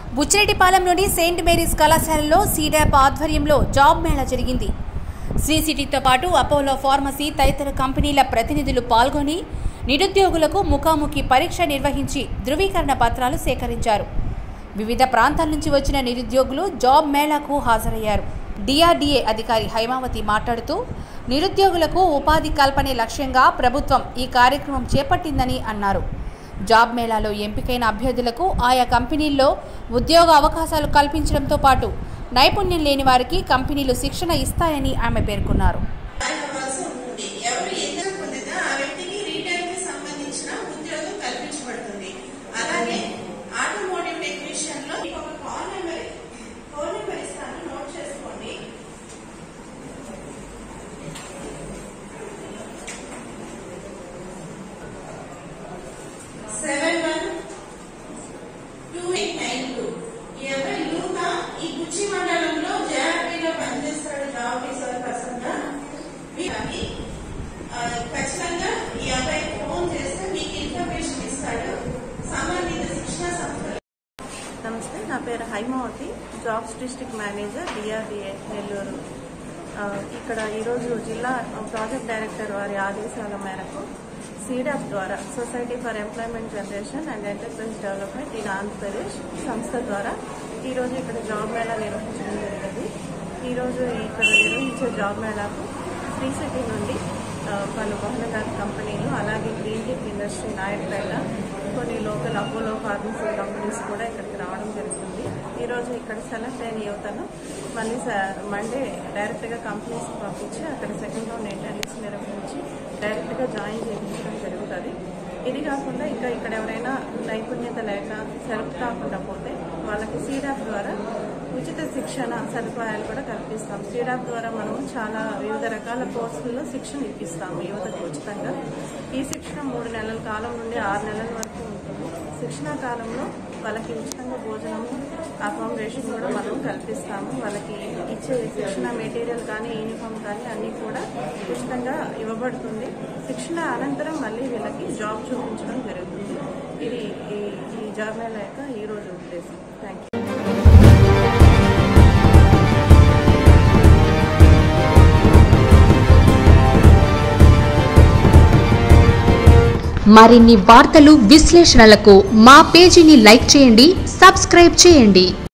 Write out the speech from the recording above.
బుచ్చిరెడ్డిపాలెంలోని Saint Mary's కళాశాలలో సీడాప్ ఆధ్వర్యంలో job Mela జరిగింది శ్రీ సిటీతో పాటు అపోలో ఫార్మసీ తదితర కంపెనీల ప్రతినిధులు పాల్గొని నిరుద్యోగులకు ముఖాముఖి పరీక్ష నిర్వహించి ధృవీకరణ పత్రాలు సేకరించారు వివిధ ప్రాంతాల నుంచి వచ్చిన నిరుద్యోగులు జాబ్ మేళాకు హాజరయ్యారు డిఆర్డీఏ అధికారి హైమావతి మాట్లాడుతూ నిరుద్యోగులకు ఉపాధి కల్పనే లక్ష్యంగా ప్రభుత్వం ఈ కార్యక్రమం చేపట్టిందని అన్నారు జాబ్ మేళాలో ఎంపికైన అభ్యర్థులకు ఆయా కంపెనీల్లో ఉద్యోగ అవకాశాలు కల్పించడంతో పాటు నైపుణ్యం లేని వారికి కంపెనీలు శిక్షణ ఇస్తాయని ఆమె పేర్కొన్నారు కార్యక్రమాల్సి ఉంటుంది ఎవరు ఎంత పొందితే ఆ వ్యక్తికి రీటైల్ కి సంబంధించిన ఉద్యోగం కల్పించబడుతుంది అలాగే ఆటోమోటివ్ టెక్నీషియన్ లో మీకు ఒక కాల్ నెంబర్ ఫోన్ నెంబర్ ఇస్తాను నోట్ చేసుకోండి seven one two eight nine two ఎవరు యువత ఈ కుచి మండలంలో జేఆర్పీలో పనిచేస్తాడు జాబ్ ఆఫీసర్ పర్సన్ గా మీకు ఆ, ఖచ్చితంగా ఈ అబ్బాయి ఫోన్ చేస్తే మీకు ఇన్ఫర్మేషన్ ఇస్తాడు సంబంధిత శిక్షణ సంస్థలు నమస్తే నా పేరు Haimavathi jobs district manager DRDA Nellore ఆ, ఇక్కడ ఈరోజు జిల్లా ప్రాజెక్ట్ డైరెక్టర్ వారి ఆదేశాల మేరకు సీడాప్ ద్వారా society for employment generation and enterprise development in Andhra Pradesh సంస్థ ద్వారా ఈరోజు ఇక్కడ జాబ్ మేళా నిర్వహించడం జరిగింది ఈరోజు ఇక్కడ నిర్వహించే జాబ్ మేళాకు శ్రీ సిటీ నుండి ఆ, పలు బహుళ కంపెనీలు అలాగే గ్రీన్ టీప్ ఇండస్ట్రీ నాయకులైన కొన్ని లోకల్ అపోలో ఫార్మసీ కంపెనీస్ కూడా ఇక్కడికి రావడం జరుగుతుంది ఈరోజు ఇక్కడ సెలెక్ట్ అయిన యువతను మళ్ళీ స- మండే డైరెక్ట్గా కంపెనీస్ పంపించి అక్కడ సెకండ్ రౌండ్ ఇంటర్వ్యూస్ నిర్వహించి డైరెక్ట్గా జాయిన్ చేయించడం జరుగుతుంది ఇది కాకుండా ఇంకా ఇక్కడ ఎవరైనా నైపుణ్యత లేక సెలెక్ట్ కాకుండా పోతే వాళ్ళకి సీడాప్ ద్వారా ఉచిత శిక్షణ సదుపాయాలు కూడా కల్పిస్తాం సీడాప్ ద్వారా మనము చాలా వివిధ రకాల కోర్సుల్లో శిక్షణ ఇప్పిస్తాము యువతకు ఉచితంగా ఈ శిక్షణ మూడు నెలల కాలం నుండి ఆరు నెలల వరకు ఉంటుంది శిక్షణ కాలంలో వాళ్ళకి ఉచితంగా భోజనము అకామిడేషన్ కూడా మనం కల్పిస్తాము వాళ్ళకి ఇచ్చే శిక్షణ మెటీరియల్ కానీ యూనిఫామ్ కానీ అన్నీ కూడా ఉచితంగా ఇవ్వబడుతుంది శిక్షణ అనంతరం మళ్ళీ వీళ్ళకి జాబ్ చూపించడం జరుగుతుంది ఇది ఈ ఈ జాబ్ మేళ యొక్క ఈ రోజు ఉద్దేశం థ్యాంక్ యూ మరిన్ని వార్తలు విశ్లేషణలకు మా పేజీని లైక్ చేయండి సబ్స్క్రైబ్ చేయండి